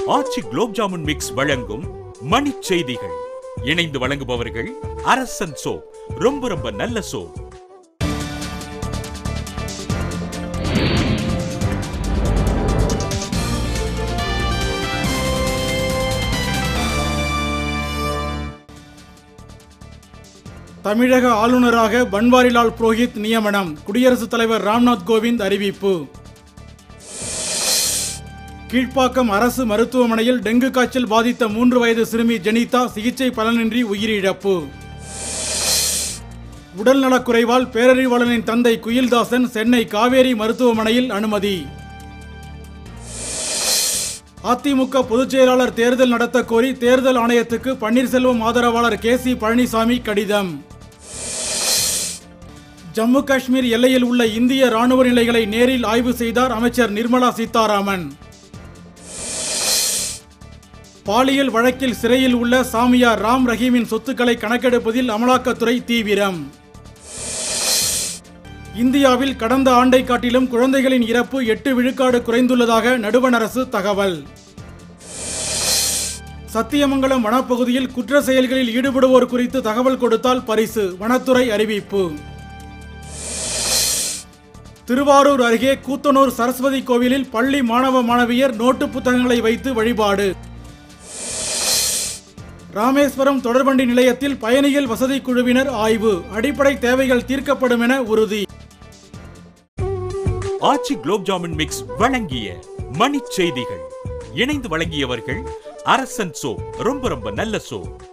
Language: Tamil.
ஆச்சி குலோப் ஜாமுன் மிக்ஸ் வழங்கும் மணிச் செய்திகள் இணைந்து வழங்குபவர்கள் அரசன் சோ ரொம்ப ரொம்ப நல்ல சோ தமிழக ஆளுநராக பன்வாரிலால் புரோஹித் நியமனம் குடியரசுத் தலைவர் ராம்நாத் கோவிந்த் அறிவிப்பு கீழ்ப்பாக்கம் அரசு மருத்துவமனையில் டெங்கு காய்ச்சல் பாதித்த மூன்று வயது சிறுமி ஜெனிதா சிகிச்சை பலனின்றி உயிரிழப்பு உடல் நலக்குறைவால் பேரறிவாளனின் தந்தை குயில்தாசன் சென்னை காவேரி மருத்துவமனையில் அனுமதி அதிமுக பொதுச் செயலாளர் தேர்தல் நடத்த கோரி தேர்தல் ஆணையத்துக்கு பன்னீர்செல்வம் ஆதரவாளர் கே சி பழனிசாமி கடிதம் ஜம்மு காஷ்மீர் எல்லையில் உள்ள இந்திய ராணுவ நிலைகளை நேரில் ஆய்வு செய்தார் அமைச்சர் நிர்மலா சீதாராமன் பாலியல் வழக்கில் சிறையில் உள்ள சாமியார் ராம் ரஹீமின் சொத்துக்களை கணக்கெடுப்பதில் அமலாக்கத்துறை தீவிரம் இந்தியாவில் கடந்த ஆண்டை காட்டிலும் குழந்தைகளின் இறப்பு எட்டு விழுக்காடு குறைந்துள்ளதாக நடுவண் அரசு தகவல் சத்தியமங்கலம் வனப்பகுதியில் குற்ற செயல்களில் ஈடுபடுவோர் குறித்து தகவல் கொடுத்தால் பரிசு வனத்துறை அறிவிப்பு திருவாரூர் அருகே கூத்தனூர் சரஸ்வதி கோவிலில் பள்ளி மாணவ மாணவியர் நோட்டு புத்தகங்களை வைத்து வழிபாடு ராமேஸ்வரம் தொடர்வண்டி நிலையத்தில் பயணிகள் வசதி குழுவினர் ஆய்வு அடிப்படை தேவைகள் தீர்க்கப்படும் என உறுதி ஆச்சி குலோப் ஜாமுன் மிக்ஸ் வழங்கிய மணிச் செய்திகள் இணைந்து வழங்கியவர்கள் அரசன் சோ ரொம்ப ரொம்ப நல்ல சோ